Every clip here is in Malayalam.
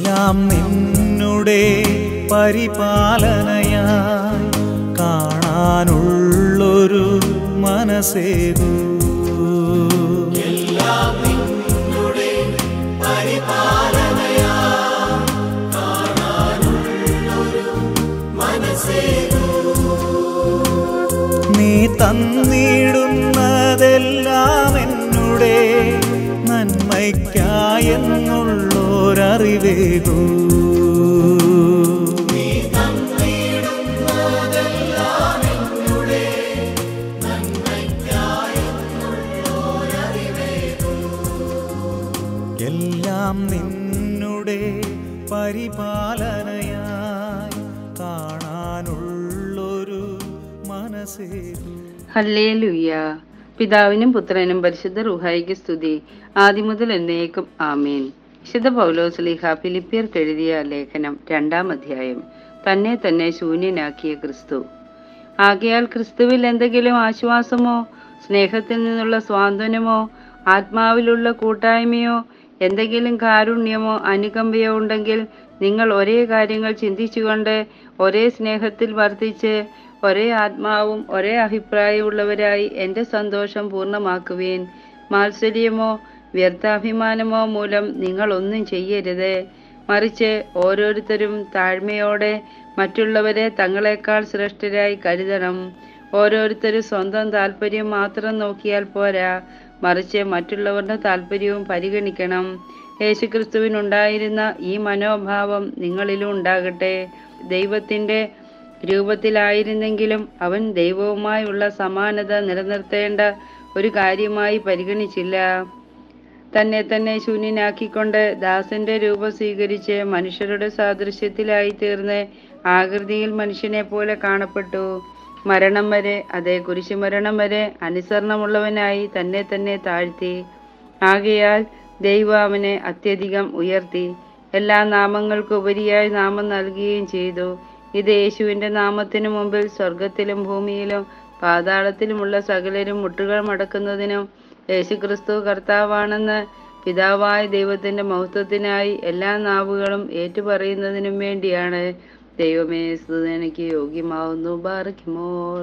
എല്ലാം നിന്നുടെ പരിപാലനയായി കാണാനുള്ളൊരു മനസ്സേകൂ നീ തന്നിടുന്നതെല്ലാം എന്നുടെ നന്മയ്ക്കായെന്നുള്ളൊരറിവേകൂ എല്ലാം നിന്നുടെ പരിപാലനയായി കാണാനുള്ളൊരു മനസ്സേകൂ ഹല്ലേലൂയ പിതാവിനും പുത്രനും പരിശുദ്ധ റുഹായിക്ക് സ്തുതി ആദ്യം മുതൽ എന്നേക്കും ആമേൻ വിശുദ്ധ പൗലോസ്ലിഹ ഫിലിപ്പിയർക്ക് എഴുതിയ ലേഖനം രണ്ടാം അധ്യായം തന്നെ തന്നെ ശൂന്യനാക്കിയ ക്രിസ്തു ആകയാൽ ക്രിസ്തുവിൽ എന്തെങ്കിലും ആശ്വാസമോ സ്നേഹത്തിൽ നിന്നുള്ള സ്വാന്തനമോ ആത്മാവിലുള്ള കൂട്ടായ്മയോ എന്തെങ്കിലും കാരുണ്യമോ അനുകമ്പയോ ഉണ്ടെങ്കിൽ നിങ്ങൾ ഒരേ കാര്യങ്ങൾ ചിന്തിച്ചുകൊണ്ട് ഒരേ സ്നേഹത്തിൽ വർദ്ധിച്ച് ഒരേ ആത്മാവും ഒരേ അഭിപ്രായമുള്ളവരായി എൻ്റെ സന്തോഷം പൂർണ്ണമാക്കുവേൻ മാത്സര്യമോ വ്യർത്ഥാഭിമാനമോ മൂലം നിങ്ങൾ ഒന്നും ചെയ്യരുത് മറിച്ച് ഓരോരുത്തരും താഴ്മയോടെ മറ്റുള്ളവരെ തങ്ങളെക്കാൾ ശ്രേഷ്ഠരായി കരുതണം ഓരോരുത്തരും സ്വന്തം താല്പര്യം മാത്രം നോക്കിയാൽ പോരാ മറിച്ച് മറ്റുള്ളവരുടെ താല്പര്യവും പരിഗണിക്കണം യേശുക്രിസ്തുവിനുണ്ടായിരുന്ന ഈ മനോഭാവം നിങ്ങളിലും ഉണ്ടാകട്ടെ ദൈവത്തിൻ്റെ രൂപത്തിലായിരുന്നെങ്കിലും അവൻ ദൈവവുമായുള്ള സമാനത നിലനിർത്തേണ്ട ഒരു കാര്യമായി പരിഗണിച്ചില്ല തന്നെ തന്നെ ശൂന്യനാക്കിക്കൊണ്ട് ദാസന്റെ രൂപം സ്വീകരിച്ച് മനുഷ്യരുടെ സാദൃശ്യത്തിലായി തീർന്ന് ആകൃതിയിൽ മനുഷ്യനെ പോലെ കാണപ്പെട്ടു മരണം വരെ അതേ കുരിശുമരണം വരെ അനുസരണമുള്ളവനായി തന്നെ തന്നെ താഴ്ത്തി ആകയാൽ ദൈവം അവനെ അത്യധികം ഉയർത്തി എല്ലാ നാമങ്ങൾക്കും ഉപരിയായി നാമം നൽകുകയും ചെയ്തു ഇത് യേശുവിന്റെ നാമത്തിനു മുമ്പിൽ സ്വർഗത്തിലും ഭൂമിയിലും പാതാളത്തിലുമുള്ള സകലരും മുട്ടുകൾ മടക്കുന്നതിനും യേശുക്രിസ്തു കർത്താവാണെന്ന് പിതാവായ ദൈവത്തിന്റെ മഹത്വത്തിനായി എല്ലാ നാവുകളും ഏറ്റുപറയുന്നതിനും വേണ്ടിയാണ് ദൈവമേ സ്തുതനയ്ക്ക് യോഗ്യമാവുന്നു ബാറയ്ക്കുമോർ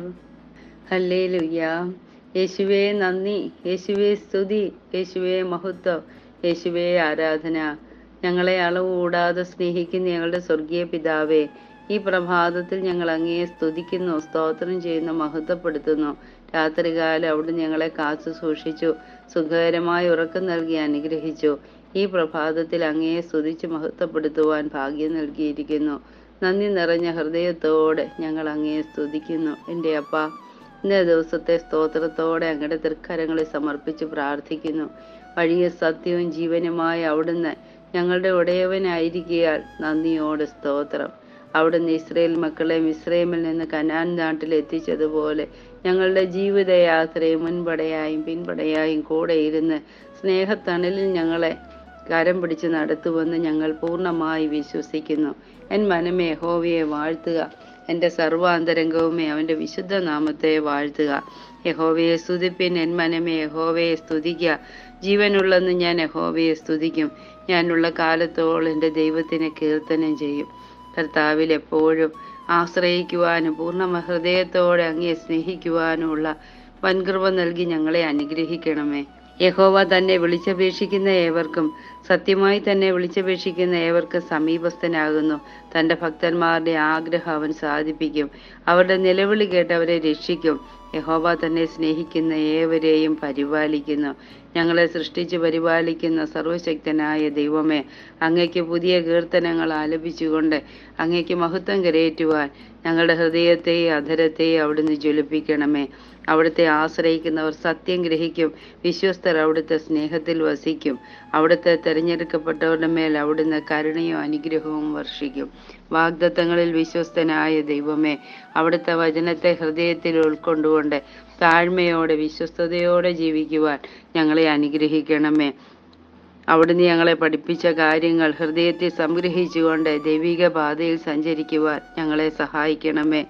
ഹല്ലേലൂയ യേശുവേ നന്ദി യേശുവേ സ്തുതി യേശുവേ മഹത്വം യേശുവേ ആരാധന ഞങ്ങളെ അളവ് കൂടാതെ സ്നേഹിക്കുന്ന ഞങ്ങളുടെ സ്വർഗീയ പിതാവേ ഈ പ്രഭാതത്തിൽ ഞങ്ങൾ അങ്ങയെ സ്തുതിക്കുന്നു സ്തോത്രം ചെയ്യുന്നു മഹത്വപ്പെടുത്തുന്നു രാത്രികാലം അവിടെ ഞങ്ങളെ കാത്തു സൂക്ഷിച്ചു സുഖകരമായ ഉറക്കം നൽകി അനുഗ്രഹിച്ചു ഈ പ്രഭാതത്തിൽ അങ്ങയെ സ്തുതിച്ച് മഹത്വപ്പെടുത്തുവാൻ ഭാഗ്യം നൽകിയിരിക്കുന്നു നന്ദി നിറഞ്ഞ ഹൃദയത്തോടെ ഞങ്ങൾ അങ്ങയെ സ്തുതിക്കുന്നു എൻ്റെ അപ്പ ഇന്നേ ദിവസത്തെ സ്തോത്രത്തോടെ അങ്ങയുടെ തൃക്കരങ്ങളെ സമർപ്പിച്ച് പ്രാർത്ഥിക്കുന്നു വഴിയ സത്യവും ജീവനുമായ അവിടുന്ന് ഞങ്ങളുടെ ഉടയവനായിരിക്കയാൽ നന്ദിയോടെ സ്തോത്രം അവിടുന്ന് ഇസ്രയേൽ മക്കളെ മിസ്രൈമിൽ നിന്ന് കനാൻ നാട്ടിൽ എത്തിച്ചതുപോലെ ഞങ്ങളുടെ ജീവിതയാത്രയും മുൻപടയായും പിൻപടയായും കൂടെ ഇരുന്ന് സ്നേഹത്തണലിൽ ഞങ്ങളെ കരം പിടിച്ച് നടത്തുമെന്ന് ഞങ്ങൾ പൂർണ്ണമായി വിശ്വസിക്കുന്നു എൻ മനമേ യഹോവയെ വാഴ്ത്തുക എൻ്റെ സർവാന്തരംഗവുമേ അവൻ്റെ വിശുദ്ധ നാമത്തെ വാഴ്ത്തുക യഹോവയെ സ്തുതിപ്പിൻ എൻ മനമേ യഹോവയെ സ്തുതിക്കുക ജീവനുള്ളെന്ന് ഞാൻ യഹോവയെ സ്തുതിക്കും ഞാനുള്ള കാലത്തോളം എൻ്റെ ദൈവത്തിനെ കീർത്തനം ചെയ്യും കർത്താവിൽ എപ്പോഴും ആശ്രയിക്കുവാനും പൂർണ്ണ ഹൃദയത്തോടെ അങ്ങയെ സ്നേഹിക്കുവാനുമുള്ള വൻകൃപ നൽകി ഞങ്ങളെ അനുഗ്രഹിക്കണമേ യഹോവ തന്നെ വിളിച്ചപേക്ഷിക്കുന്ന ഏവർക്കും സത്യമായി തന്നെ വിളിച്ചപേക്ഷിക്കുന്ന ഏവർക്കും സമീപസ്ഥനാകുന്നു തൻ്റെ ഭക്തന്മാരുടെ ആഗ്രഹം അവൻ സാധിപ്പിക്കും അവരുടെ നിലവിളി കേട്ട് അവരെ രക്ഷിക്കും യഹോവ തന്നെ സ്നേഹിക്കുന്ന ഏവരെയും പരിപാലിക്കുന്നു ഞങ്ങളെ സൃഷ്ടിച്ച് പരിപാലിക്കുന്ന സർവശക്തനായ ദൈവമേ അങ്ങയ്ക്ക് പുതിയ കീർത്തനങ്ങൾ ആലപിച്ചുകൊണ്ട് അങ്ങയ്ക്ക് മഹത്വം കരയേറ്റുവാൻ ഞങ്ങളുടെ ഹൃദയത്തെയും അധരത്തെയും അവിടുന്ന് ജ്വലിപ്പിക്കണമേ അവിടുത്തെ ആശ്രയിക്കുന്നവർ സത്യം ഗ്രഹിക്കും വിശ്വസ്തർ അവിടുത്തെ സ്നേഹത്തിൽ വസിക്കും അവിടുത്തെ തിരഞ്ഞെടുക്കപ്പെട്ടവരുടെ മേൽ അവിടുന്ന് കരുണയും അനുഗ്രഹവും വർഷിക്കും വാഗ്ദത്തങ്ങളിൽ വിശ്വസ്തനായ ദൈവമേ അവിടുത്തെ വചനത്തെ ഹൃദയത്തിൽ ഉൾക്കൊണ്ടുകൊണ്ട് താഴ്മയോടെ വിശ്വസ്തയോടെ ജീവിക്കുവാൻ ഞങ്ങളെ അനുഗ്രഹിക്കണമേ അവിടുന്ന് ഞങ്ങളെ പഠിപ്പിച്ച കാര്യങ്ങൾ ഹൃദയത്തിൽ സംഗ്രഹിച്ചുകൊണ്ട് ദൈവിക പാതയിൽ സഞ്ചരിക്കുവാൻ ഞങ്ങളെ സഹായിക്കണമേ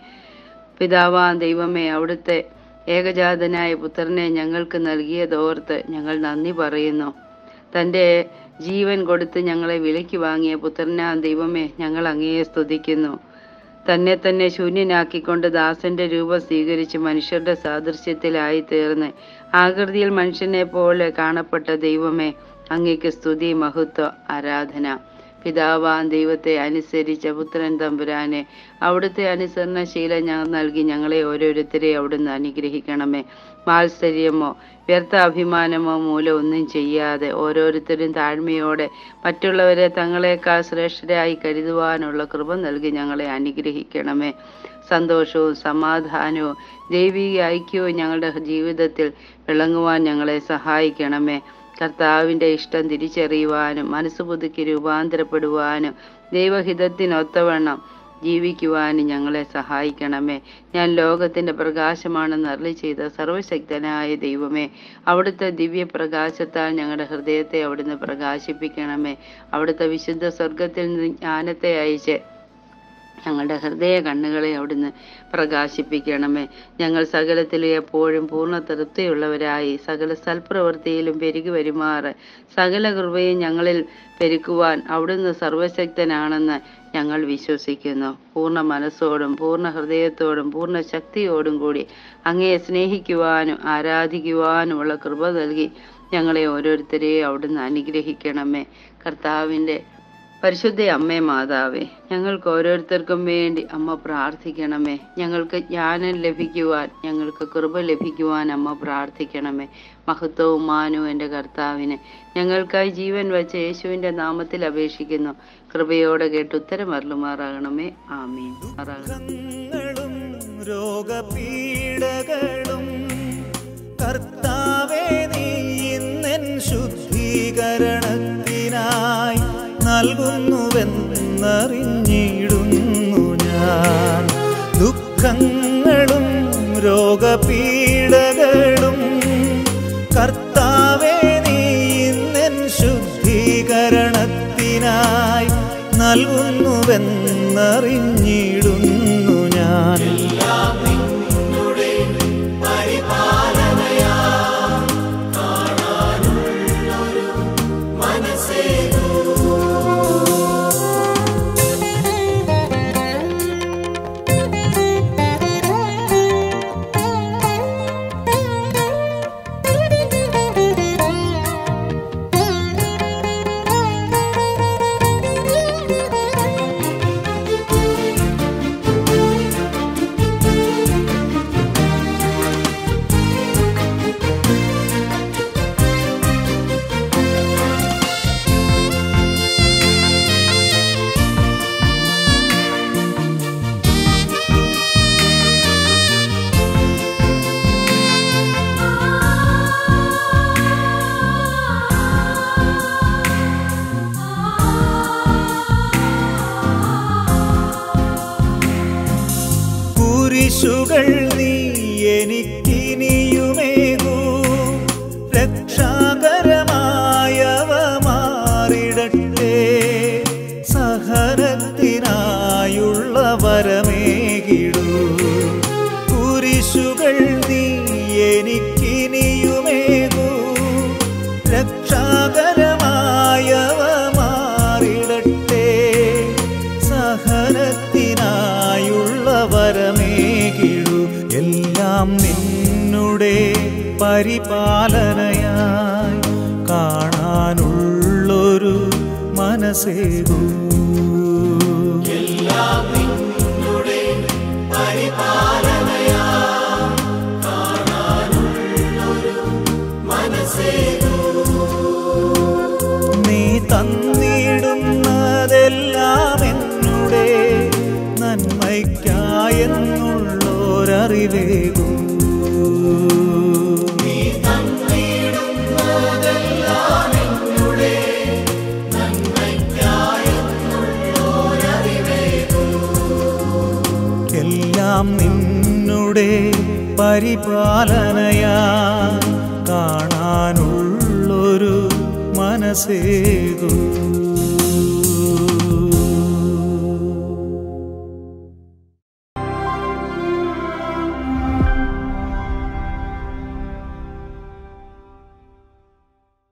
പിതാവാ ദൈവമേ അവിടുത്തെ ഏകജാതനായ പുത്രനെ ഞങ്ങൾക്ക് നൽകിയതോർത്ത് ഞങ്ങൾ നന്ദി പറയുന്നു തൻ്റെ ജീവൻ കൊടുത്ത് ഞങ്ങളെ വിലയ്ക്ക് വാങ്ങിയ പുത്രനാം ദൈവമേ ഞങ്ങൾ അങ്ങയെ സ്തുതിക്കുന്നു തന്നെ തന്നെ ശൂന്യനാക്കിക്കൊണ്ട് ദാസന്റെ രൂപം സ്വീകരിച്ച് മനുഷ്യരുടെ സാദൃശ്യത്തിലായി തീർന്ന് ആകൃതിയിൽ മനുഷ്യനെ പോലെ കാണപ്പെട്ട ദൈവമേ അങ്ങയ്ക്ക് സ്തുതി മഹത്വ ആരാധന പിതാവാൻ ദൈവത്തെ അനുസരിച്ച പുത്രൻ തമ്പുരാനെ അവിടുത്തെ അനുസരണശീലം ഞങ്ങൾ നൽകി ഞങ്ങളെ ഓരോരുത്തരെ അവിടുന്ന് അനുഗ്രഹിക്കണമേ മാത്സര്യമോ വ്യർത്ഥ അഭിമാനമോ മൂലം ഒന്നും ചെയ്യാതെ ഓരോരുത്തരും താഴ്മയോടെ മറ്റുള്ളവരെ തങ്ങളെക്കാൾ ശ്രേഷ്ഠരായി കരുതുവാനുള്ള കൃപ നൽകി ഞങ്ങളെ അനുഗ്രഹിക്കണമേ സന്തോഷവും സമാധാനവും ദൈവിക ഐക്യവും ഞങ്ങളുടെ ജീവിതത്തിൽ വിളങ്ങുവാൻ ഞങ്ങളെ സഹായിക്കണമേ കർത്താവിൻ്റെ ഇഷ്ടം തിരിച്ചറിയുവാനും മനസ്സ് പുതുക്കി രൂപാന്തരപ്പെടുവാനും ദൈവഹിതത്തിനൊത്തവണ്ണം ജീവിക്കുവാനും ഞങ്ങളെ സഹായിക്കണമേ ഞാൻ ലോകത്തിൻ്റെ പ്രകാശമാണെന്ന് അരളി ചെയ്ത സർവശക്തനായ ദൈവമേ അവിടുത്തെ ദിവ്യ പ്രകാശത്താൽ ഞങ്ങളുടെ ഹൃദയത്തെ അവിടുന്ന് പ്രകാശിപ്പിക്കണമേ അവിടുത്തെ വിശുദ്ധ സ്വർഗത്തിൽ നിന്ന് ജ്ഞാനത്തെ അയച്ച് ഞങ്ങളുടെ ഹൃദയ കണ്ണുകളെ അവിടുന്ന് പ്രകാശിപ്പിക്കണമേ ഞങ്ങൾ സകലത്തിലും എപ്പോഴും പൂർണ്ണ തൃപ്തിയുള്ളവരായി സകല സൽപ്രവൃത്തിയിലും പെരുകി വരുമാറ് സകല കൃപയും ഞങ്ങളിൽ പെരുക്കുവാൻ അവിടുന്ന് സർവശക്തനാണെന്ന് ഞങ്ങൾ വിശ്വസിക്കുന്നു പൂർണ്ണ മനസ്സോടും പൂർണ്ണ ഹൃദയത്തോടും പൂർണ്ണ ശക്തിയോടും കൂടി അങ്ങയെ സ്നേഹിക്കുവാനും ആരാധിക്കുവാനുമുള്ള കൃപ നൽകി ഞങ്ങളെ ഓരോരുത്തരെയും അവിടുന്ന് അനുഗ്രഹിക്കണമേ കർത്താവിൻ്റെ പരിശുദ്ധ അമ്മേ മാതാവേ ഞങ്ങൾക്ക് ഓരോരുത്തർക്കും വേണ്ടി അമ്മ പ്രാർത്ഥിക്കണമേ ഞങ്ങൾക്ക് ജ്ഞാനം ലഭിക്കുവാൻ ഞങ്ങൾക്ക് കൃപ ലഭിക്കുവാൻ അമ്മ പ്രാർത്ഥിക്കണമേ മഹത്വവും മാനവും എൻ്റെ കർത്താവിന് ഞങ്ങൾക്കായി ജീവൻ വച്ച യേശുവിൻ്റെ നാമത്തിൽ അപേക്ഷിക്കുന്നു കൃപയോടെ കേട്ട് ഉത്തരമരളുമാറാകണമേ ആമീൻ മാറാകണം ദുഃഖങ്ങളും രോഗപീഡകളും കർത്താവേ നീ ഇന്നെൻ ശുദ്ധീകരണത്തിനായി നൽകുന്നുവെന്നറിഞ്ഞിടുന്നു ഞാൻ ദുഃഖങ്ങളും രോഗപീഡകളും കർത്താവേ നീ ഇന്നെൻ ശുദ്ധീകരണത്തിനായി നൽകുന്നുവെന്നറിഞ്ഞിടുന്നു ഞാൻ കുരിശുകൾ നീ എനിക്കിനിയുമേകൂ രക്ഷാകരമായവ മാറിടട്ടെ സഹനത്തിനായുള്ള വരമേകിടൂ കുരിശുകൾ നീ എനിക്കിനിയുമേകൂ രക്ഷാകരമായവ മാറിടട്ടെ സഹനത്തിനായുള്ള വരമേകിടു എല്ലാം നിന്നുടെ പരിപാലനയായി കാണാനുള്ളൊരു മനസ്സേകൂ നീ തന്നിടുന്നതെല്ലാം എന്നുടെ നന്മയ്ക്കായെന്നുള്ളോരറിവേകൂ എല്ലാം നിന്നുടെ പരിപാലനയാ കാണാനുള്ളൊരു മനസ്സേകൂ